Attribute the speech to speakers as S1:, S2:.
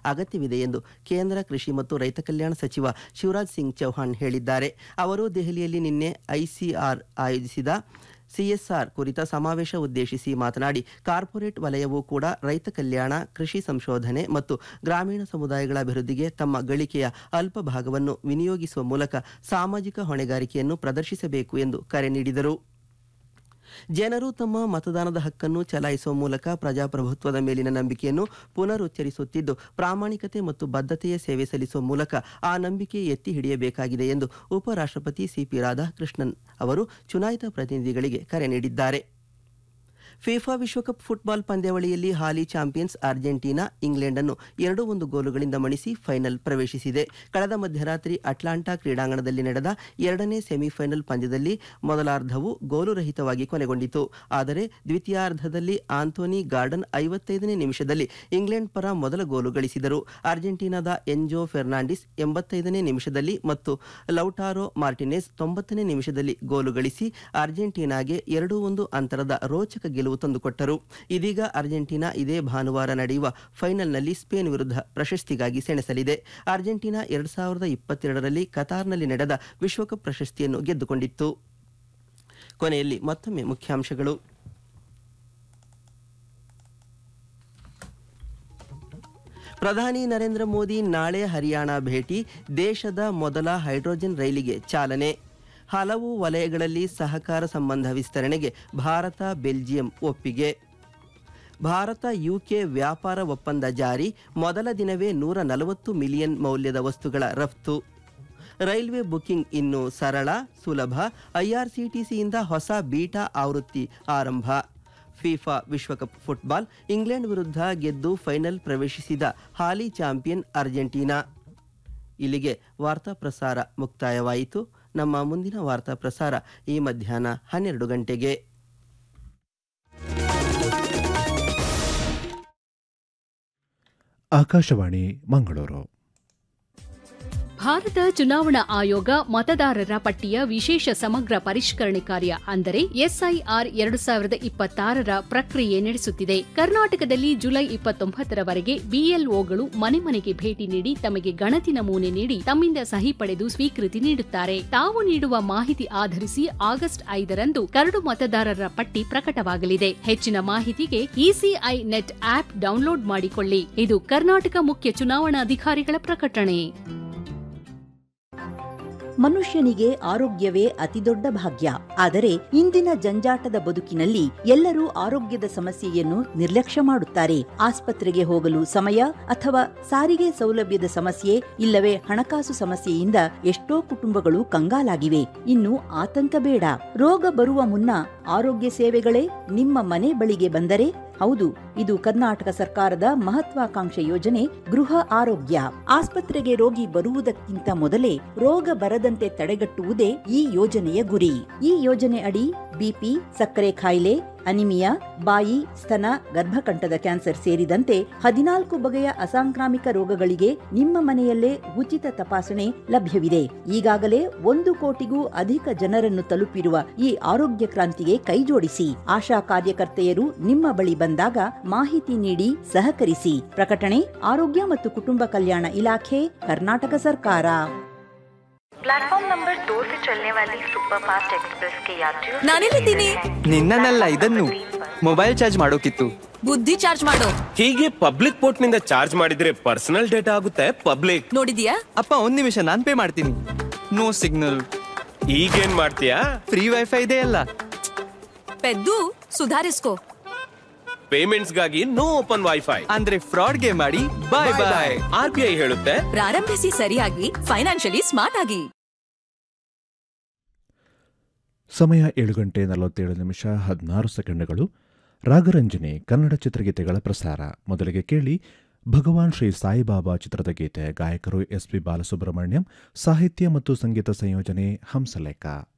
S1: ಅಗತ್ಯವಿದೆ ಎಂದು ಕೇಂದ್ರ ಕೃಷಿ ಮತ್ತು ರೈತ ಕಲ್ಯಾಣ ಸಚಿವ ಶಿವರಾಜ್ ಸಿಂಗ್ ಚೌಹಾಣ್ ಹೇಳಿದ್ದಾರೆ ಅವರು ದೆಹಲಿಯಲ್ಲಿ ನಿನ್ನೆ ಐಸಿಆರ್ ಆಯೋಜಿಸಿದ ಸಿಎಸ್ಆರ್ ಕುರಿತ ಸಮಾವೇಶ ಉದ್ದೇಶಿಸಿ ಮಾತನಾಡಿ ಕಾರ್ಪೊರೇಟ್ ವಲಯವೂ ಕೂಡ ರೈತ ಕಲ್ಯಾಣ ಕೃಷಿ ಸಂಶೋಧನೆ ಮತ್ತು ಗ್ರಾಮೀಣ ಸಮುದಾಯಗಳ ಅಭಿವೃದ್ಧಿಗೆ ತಮ್ಮ ಗಳಿಕೆಯ ಅಲ್ಪ ಭಾಗವನ್ನು ವಿನಿಯೋಗಿಸುವ ಮೂಲಕ ಸಾಮಾಜಿಕ ಹೊಣೆಗಾರಿಕೆಯನ್ನು ಪ್ರದರ್ಶಿಸಬೇಕು ಎಂದು ಕರೆ ನೀಡಿದರು ಜನರು ತಮ್ಮ ಮತದಾನದ ಹಕ್ಕನ್ನು ಚಲಾಯಿಸುವ ಮೂಲಕ ಪ್ರಜಾಪ್ರಭುತ್ವದ ಮೇಲಿನ ನಂಬಿಕೆಯನ್ನು ಪುನರುಚ್ಚರಿಸುತ್ತಿದ್ದು ಪ್ರಾಮಾಣಿಕತೆ ಮತ್ತು ಬದ್ಧತೆಯ ಸೇವೆ ಸಲ್ಲಿಸುವ ಮೂಲಕ ಆ ನಂಬಿಕೆ ಎತ್ತಿ ಹಿಡಿಯಬೇಕಾಗಿದೆ ಎಂದು ಉಪರಾಷ್ಟ್ರಪತಿ ಸಿಪಿ ರಾಧಾಕೃಷ್ಣನ್ ಅವರು ಚುನಾಯಿತ ಪ್ರತಿನಿಧಿಗಳಿಗೆ ಕರೆ ನೀಡಿದ್ದಾರೆ ಫಿಫಾ ವಿಶ್ವಕಪ್ ಫುಟ್ಬಾಲ್ ಪಂದ್ಯಾವಳಿಯಲ್ಲಿ ಹಾಲಿ ಚಾಂಪಿಯನ್ಸ್ ಅರ್ಜೆಂಟೀನಾ ಇಂಗ್ಲೆಂಡ್ ಅನ್ನು ಎರಡು ಒಂದು ಗೋಲುಗಳಿಂದ ಮಣಿಸಿ ಫೈನಲ್ ಪ್ರವೇಶಿಸಿದೆ ಕಳೆದ ಮಧ್ಯರಾತ್ರಿ ಅಟ್ಲಾಂಟಾ ಕ್ರೀಡಾಂಗಣದಲ್ಲಿ ನಡೆದ ಎರಡನೇ ಸೆಮಿಫೈನಲ್ ಪಂದ್ಯದಲ್ಲಿ ಮೊದಲಾರ್ಧವು ಗೋಲುರಹಿತವಾಗಿ ಕೊನೆಗೊಂಡಿತು ಆದರೆ ದ್ವಿತೀಯಾರ್ಧದಲ್ಲಿ ಆಂಥೋನಿ ಗಾರ್ಡನ್ ಐವತ್ತೈದನೇ ನಿಮಿಷದಲ್ಲಿ ಇಂಗ್ಲೆಂಡ್ ಪರ ಮೊದಲ ಗೋಲು ಗಳಿಸಿದರು ಅರ್ಜೆಂಟೀನಾದ ಎಂಜೋ ಫೆರ್ನಾಂಡಿಸ್ ಎಂಬತ್ತೈದನೇ ನಿಮಿಷದಲ್ಲಿ ಮತ್ತು ಲೌಟಾರೋ ಮಾರ್ಟಿನೆಸ್ ತೊಂಬತ್ತನೇ ನಿಮಿಷದಲ್ಲಿ ಗೋಲು ಗಳಿಸಿ ಅರ್ಜೆಂಟೀನಾಗೆ ಎರಡು ಒಂದು ಅಂತರದ ರೋಚಕ ಗೆಲುವು ತಂದುಕೊಟ್ಟರು ಇದೀಗ ಅರ್ಜೆಂಟೀನಾ ಇದೇ ಭಾನುವಾರ ನಡೆಯುವ ಫೈನಲ್ನಲ್ಲಿ ಸ್ಪೇನ್ ವಿರುದ್ಧ ಪ್ರಶಸ್ತಿಗಾಗಿ ಸೆಣಸಲಿದೆ ಅರ್ಜೆಂಟೀನಾ ಎರಡ್ ಸಾವಿರದ ಇಪ್ಪತ್ತೆರಡರಲ್ಲಿ ಕತಾರ್ನಲ್ಲಿ ನಡೆದ ವಿಶ್ವಕಪ್ ಪ್ರಶಸ್ತಿಯನ್ನು ಗೆದ್ದುಕೊಂಡಿತ್ತು ಕೊನೆಯಲ್ಲಿ ಮತ್ತೊಮ್ಮೆ ಮುಖ್ಯಾಂಶಗಳು ಪ್ರಧಾನಿ ನರೇಂದ್ರ ಮೋದಿ ನಾಳೆ ಹರಿಯಾಣ ಭೇಟಿ ದೇಶದ ಮೊದಲ ಹೈಡ್ರೋಜನ್ ರೈಲಿಗೆ ಚಾಲನೆ ಹಲವು ವಲಯಗಳಲ್ಲಿ ಸಹಕಾರ ಸಂಬಂಧ ವಿಸ್ತರಣೆಗೆ ಭಾರತ ಬೆಲ್ಜಿಯಂ ಒಪ್ಪಿಗೆ ಭಾರತ ಯುಕೆ ವ್ಯಾಪಾರ ಒಪ್ಪಂದ ಜಾರಿ ಮೊದಲ ದಿನವೇ ನೂರ ನಲವತ್ತು ಮಿಲಿಯನ್ ಮೌಲ್ಯದ ವಸ್ತುಗಳ ರಫ್ತು ರೈಲ್ವೆ ಬುಕಿಂಗ್ ಇನ್ನು ಸರಳ ಸುಲಭ ಐಆರ್ಸಿಟಿಸಿಯಿಂದ ಹೊಸ ಬೀಟಾ ಆವೃತ್ತಿ ಆರಂಭ ಫಿಫಾ ವಿಶ್ವಕಪ್ ಫುಟ್ಬಾಲ್ ಇಂಗ್ಲೆಂಡ್ ವಿರುದ್ಧ ಗೆದ್ದು ಫೈನಲ್ ಪ್ರವೇಶಿಸಿದ ಹಾಲಿ ಚಾಂಪಿಯನ್ ಅರ್ಜೆಂಟೀನಾ ಇಲ್ಲಿಗೆ ವಾರ್ತಾ ಪ್ರಸಾರ ಮುಕ್ತಾಯವಾಯಿತು ನಮ್ಮ ಮುಂದಿನ ವಾರ್ತಾ ಪ್ರಸಾರ ಈ ಮಧ್ಯಾಹ್ನ ಹನ್ನೆರಡು ಗಂಟೆಗೆ
S2: ಆಕಾಶವಾಣಿ ಮಂಗಳೂರು
S3: ಭಾರತ ಚುನಾವಣಾ ಆಯೋಗ ಮತದಾರರ ಪಟ್ಟಿಯ ವಿಶೇಷ ಸಮಗ್ರ ಪರಿಷ್ಕರಣೆ ಕಾರ್ಯ ಅಂದರೆ ಎಸ್ಐಆರ್ ಎರಡು ಸಾವಿರದ ಇಪ್ಪತ್ತಾರರ ಪ್ರಕ್ರಿಯೆ ನಡೆಸುತ್ತಿದೆ ಕರ್ನಾಟಕದಲ್ಲಿ ಜುಲೈ ಇಪ್ಪತ್ತೊಂಬತ್ತರವರೆಗೆ ಬಿಎಲ್ಒಗಳು ಮನೆ ಮನೆಗೆ ಭೇಟಿ ನೀಡಿ ತಮಗೆ ಗಣತಿ ನಮೂನೆ ನೀಡಿ ತಮ್ಮಿಂದ ಸಹಿ ಪಡೆದು ಸ್ವೀಕೃತಿ ನೀಡುತ್ತಾರೆ ತಾವು ನೀಡುವ ಮಾಹಿತಿ ಆಧರಿಸಿ ಆಗಸ್ಟ್ ಐದರಂದು ಕರಡು ಮತದಾರರ ಪಟ್ಟಿ ಪ್ರಕಟವಾಗಲಿದೆ ಹೆಚ್ಚಿನ ಮಾಹಿತಿಗೆ ಇಸಿಐ ನೆಟ್ ಆಪ್ ಡೌನ್ಲೋಡ್ ಮಾಡಿಕೊಳ್ಳಿ ಇದು ಕರ್ನಾಟಕ ಮುಖ್ಯ ಚುನಾವಣಾಧಿಕಾರಿಗಳ ಪ್ರಕಟಣೆ
S4: ಮನುಷ್ಯನಿಗೆ ಆರೋಗ್ಯವೇ ಅತಿದೊಡ್ಡ ಭಾಗ್ಯ ಆದರೆ ಇಂದಿನ ಜಂಜಾಟದ ಬದುಕಿನಲ್ಲಿ ಎಲ್ಲರೂ ಆರೋಗ್ಯದ ಸಮಸ್ಯೆಯನ್ನು ನಿರ್ಲಕ್ಷ್ಯ ಮಾಡುತ್ತಾರೆ ಆಸ್ಪತ್ರೆಗೆ ಹೋಗಲು ಸಮಯ ಅಥವಾ ಸಾರಿಗೆ ಸೌಲಭ್ಯದ ಸಮಸ್ಯೆ ಇಲ್ಲವೇ ಹಣಕಾಸು ಸಮಸ್ಯೆಯಿಂದ ಎಷ್ಟೋ ಕುಟುಂಬಗಳು ಕಂಗಾಲಾಗಿವೆ ಇನ್ನು ಆತಂಕ ಬೇಡ ರೋಗ ಬರುವ ಮುನ್ನ ಆರೋಗ್ಯ ಸೇವೆಗಳೇ ನಿಮ್ಮ ಮನೆ ಬಳಿಗೆ ಬಂದರೆ ಹೌದು ಇದು ಕರ್ನಾಟಕ ಸರ್ಕಾರದ ಮಹತ್ವಾಕಾಂಕ್ಷೆ ಯೋಜನೆ ಗೃಹ ಆರೋಗ್ಯ ಆಸ್ಪತ್ರೆಗೆ ರೋಗಿ ಬರುವುದಕ್ಕಿಂತ ಮೊದಲೇ ರೋಗ ಬರದಂತೆ ತಡೆಗಟ್ಟುವುದೇ ಈ ಯೋಜನೆಯ ಗುರಿ ಈ ಯೋಜನೆ ಅಡಿ ಬಿಪಿ ಸಕ್ಕರೆ ಕಾಯಿಲೆ ಅನಿಮಿಯಾ ಬಾಯಿ ಸ್ತನ ಗರ್ಭಕಂಠದ ಕ್ಯಾನ್ಸರ್ ಸೇರಿದಂತೆ ಹದಿನಾಲ್ಕು ಬಗೆಯ ಅಸಾಂಕ್ರಾಮಿಕ ರೋಗಗಳಿಗೆ ನಿಮ್ಮ ಮನೆಯಲ್ಲೇ ಉಚಿತ ತಪಾಸಣೆ ಲಭ್ಯವಿದೆ ಈಗಾಗಲೇ ಒಂದು ಕೋಟಿಗೂ ಅಧಿಕ ಜನರನ್ನು ತಲುಪಿರುವ ಈ ಆರೋಗ್ಯ ಕ್ರಾಂತಿಗೆ ಕೈಜೋಡಿಸಿ ಆಶಾ ಕಾರ್ಯಕರ್ತೆಯರು ನಿಮ್ಮ ಬಳಿ ಬಂದಾಗ ಮಾಹಿತಿ ನೀಡಿ ಸಹಕರಿಸಿ ಪ್ರಕಟಣೆ ಆರೋಗ್ಯ ಮತ್ತು ಕುಟುಂಬ ಕಲ್ಯಾಣ ಇಲಾಖೆ ಕರ್ನಾಟಕ ಸರ್ಕಾರ
S5: प्लेटफॉर्म नंबर दो से चलने वाली सुपर फास्ट एक्सप्रेस के यात्रियों से
S6: ನಾನೆಲ್ಲಿದ್ದೀನಿ
S7: ನಿನ್ನನ್ನಲ್ಲ ಇದನ್ನು ಮೊಬೈಲ್ ಚಾರ್ಜ್ ಮಾಡೋಕಿತ್ತು
S6: ಬುದ್ಧಿ ಚಾರ್ಜ್ ಮಾಡೋ
S8: ಹೀಗೆ ಪಬ್ಲಿಕ್ ಪೋರ್ಟ್ ನಿಂದ ಚಾರ್ಜ್ ಮಾಡಿದ್ರೆ ಪರ್ಸನಲ್ ಡೇಟಾ ಆಗುತ್ತೆ ಪಬ್ಲಿಕ್
S6: ನೋಡಿದ್ಯಾ
S7: ಅಪ್ಪ ಒಂದ್ ನಿಮಿಷ ನಾನ್ ಪೇ ಮಾಡ್ತೀನಿ ನೋ ಸಿಗ್ನಲ್
S8: ಈಗೇನ್ ಮಾಡ್ತೀಯಾ
S7: ಫ್ರೀ ವೈಫೈ ಇದೆ ಅಲ್ಲ
S6: ಪೆದ್ದು ಸುಧಾರಿಸ್ಕೋ
S8: ಪೇಮೆಂಟ್ಸ್ ಗಾಗಿ ನೋ ಓಪನ್ ವೈಫೈ
S7: ಅಂದ್ರೆ ಫ್ರಾಡ್ಗೆ ಮಾಡಿ bye bye
S8: R B I ಹೇಳುತ್ತೆ
S6: ಪ್ರಾರಂಭಿಸಿ ಸರಿಯಾಗಿ ಫೈನಾನ್ಷಿಯಲಿ ಸ್ಮಾರ್ಟ್ ಆಗಿ
S2: ಸಮಯ ಏಳು ಗಂಟೆ ನಲವತ್ತೇಳು ನಿಮಿಷ ಹದಿನಾರು ಸೆಕೆಂಡ್ಗಳು ರಾಗರಂಜನೆ ಕನ್ನಡ ಚಿತ್ರಗೀತೆಗಳ ಪ್ರಸಾರ ಮೊದಲಿಗೆ ಕೇಳಿ ಭಗವಾನ್ ಶ್ರೀ ಸಾಯಿಬಾಬಾ ಚಿತ್ರದ ಗೀತೆ ಗಾಯಕರು ಎಸ್ ಪಿ ಬಾಲಸುಬ್ರಹ್ಮಣ್ಯಂ ಸಾಹಿತ್ಯ ಮತ್ತು ಸಂಗೀತ ಸಂಯೋಜನೆ ಹಂಸಲೇಖ